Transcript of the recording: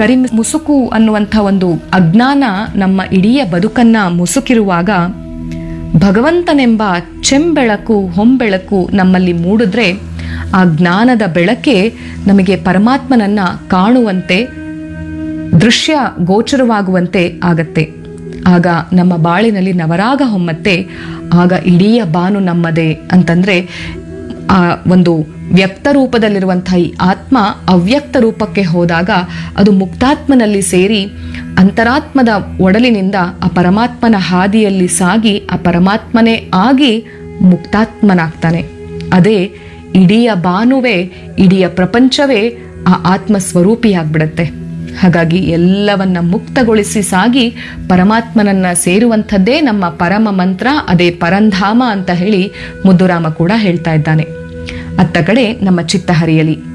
ಕರಿ ಮುಸುಕು ಅನ್ನುವಂಥ ಒಂದು ಅಜ್ಞಾನ ನಮ್ಮ ಇಡೀ ಬದುಕನ್ನ ಮುಸುಕಿರುವಾಗ ಭಗವಂತನೆಂಬ ಚೆಂಬೆಳಕು ಹೊಂಬೆಳಕು ನಮ್ಮಲ್ಲಿ ಮೂಡಿದ್ರೆ ಆ ಜ್ಞಾನದ ಬೆಳಕೆ ನಮಗೆ ಪರಮಾತ್ಮನನ್ನ ಕಾಣುವಂತೆ ದೃಶ್ಯ ಗೋಚರವಾಗುವಂತೆ ಆಗತ್ತೆ ಆಗ ನಮ್ಮ ಬಾಳಿನಲ್ಲಿ ನವರಾಗ ಹೊಮ್ಮತ್ತೆ ಆಗ ಇಡೀ ಬಾನು ನಮ್ಮದೇ ಅಂತಂದ್ರೆ ಆ ಒಂದು ವ್ಯಕ್ತ ರೂಪದಲ್ಲಿರುವಂತಹ ಈ ಆತ್ಮ ಅವ್ಯಕ್ತ ರೂಪಕ್ಕೆ ಹೋದಾಗ ಅದು ಮುಕ್ತಾತ್ಮನಲ್ಲಿ ಸೇರಿ ಅಂತರಾತ್ಮದ ಒಡಲಿನಿಂದ ಆ ಪರಮಾತ್ಮನ ಹಾದಿಯಲ್ಲಿ ಸಾಗಿ ಆ ಪರಮಾತ್ಮನೇ ಆಗಿ ಮುಕ್ತಾತ್ಮನಾಗ್ತಾನೆ ಅದೇ ಇಡೀ ಬಾನುವೆ ಇಡೀ ಪ್ರಪಂಚವೇ ಆ ಆತ್ಮ ಸ್ವರೂಪಿಯಾಗ್ಬಿಡತ್ತೆ ಹಾಗಾಗಿ ಎಲ್ಲವನ್ನ ಮುಕ್ತಗೊಳಿಸಿ ಸಾಗಿ ಪರಮಾತ್ಮನನ್ನ ಸೇರುವಂಥದ್ದೇ ನಮ್ಮ ಪರಮ ಮಂತ್ರ ಅದೇ ಪರಂಧಾಮ ಅಂತ ಹೇಳಿ ಮುದ್ದುರಾಮ ಕೂಡ ಹೇಳ್ತಾ ಇದ್ದಾನೆ ಅತ್ತ ಕಡೆ ನಮ್ಮ ಚಿತ್ತ ಹರಿಯಲಿ